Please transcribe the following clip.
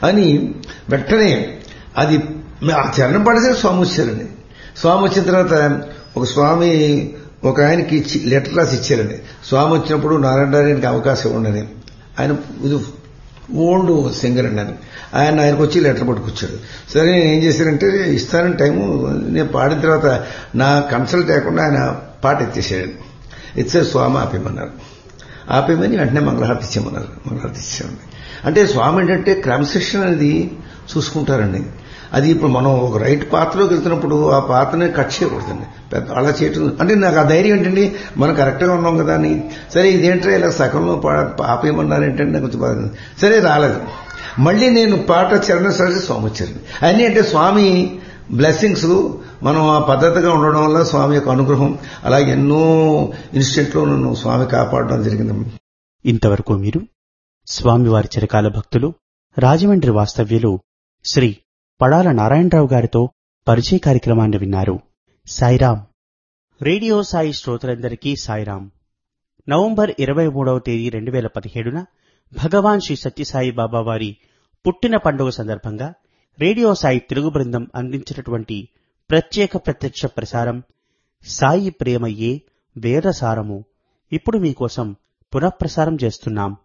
అని వెంటనే అది ఆ చరణం పడితే స్వామి వచ్చారండి స్వామి వచ్చిన తర్వాత ఒక స్వామి ఒక ఆయనకి ఇచ్చి లెటర్ రాసి ఇచ్చారండి స్వామి వచ్చినప్పుడు నారాయణరాయనికి అవకాశం ఉండని ఆయన ఇది ఓల్డ్ సింగర్ అండి ఆయన ఆయన ఆయనకు వచ్చి లెటర్ పట్టుకొచ్చాడు సరే నేను ఏం చేశానంటే ఇస్తానని టైము నేను పాడిన తర్వాత నా కన్సల్ట్ లేకుండా ఆయన పాట ఎత్తేసాడు ఇచ్చే స్వామి ఆపేయమన్నారు ఆపేయమని వెంటనే మంగళహారతి ఇచ్చేయమన్నారు మంగళహారతి ఇచ్చామండి అంటే స్వామి ఏంటంటే క్రమశిక్షణ అనేది చూసుకుంటారండి అది ఇప్పుడు మనం ఒక రైట్ పాత్రలోకి వెళ్తున్నప్పుడు ఆ పాత్రని కట్ చేయకూడదండి పెద్ద అలా చేయటం అంటే నాకు ఆ ధైర్యం ఏంటండి మనం కరెక్ట్గా ఉన్నాం కదా అని సరే ఇదేంటో ఇలా సగంలో ఆపేయమన్నారు ఏంటంటే నాకు కొంచెం బాధ ఉంది. సరే రాలేదు మళ్ళీ నేను పాట చరణ సరసి స్వామి వచ్చారు అన్నీ అంటే స్వామి బ్లెస్సింగ్స్ మనం ఆ పద్ధతిగా ఉండడం వల్ల స్వామి యొక్క అనుగ్రహం అలా ఎన్నో ఇన్స్టెంట్లో నన్ను స్వామి కాపాడడం జరిగింది ఇంతవరకు మీరు స్వామివారి చిరకాల భక్తులు రాజమండ్రి వాస్తవ్యులు శ్రీ పడాల నారాయణరావు గారితో పరిచయ కార్యక్రమాన్ని విన్నారు సాయిరాం రేడియో సాయి శ్రోతలందరికీ సాయిరాం నవంబర్ ఇరవై మూడవ తేదీ రెండు వేల పదిహేడున భగవాన్ శ్రీ సత్యసాయి బాబా వారి పుట్టిన పండుగ సందర్భంగా రేడియో సాయి తెలుగు బృందం అందించినటువంటి ప్రత్యేక ప్రత్యక్ష ప్రసారం సాయి ప్రేమయ్యే వేదసారము ఇప్పుడు మీకోసం పునఃప్రసారం చేస్తున్నాం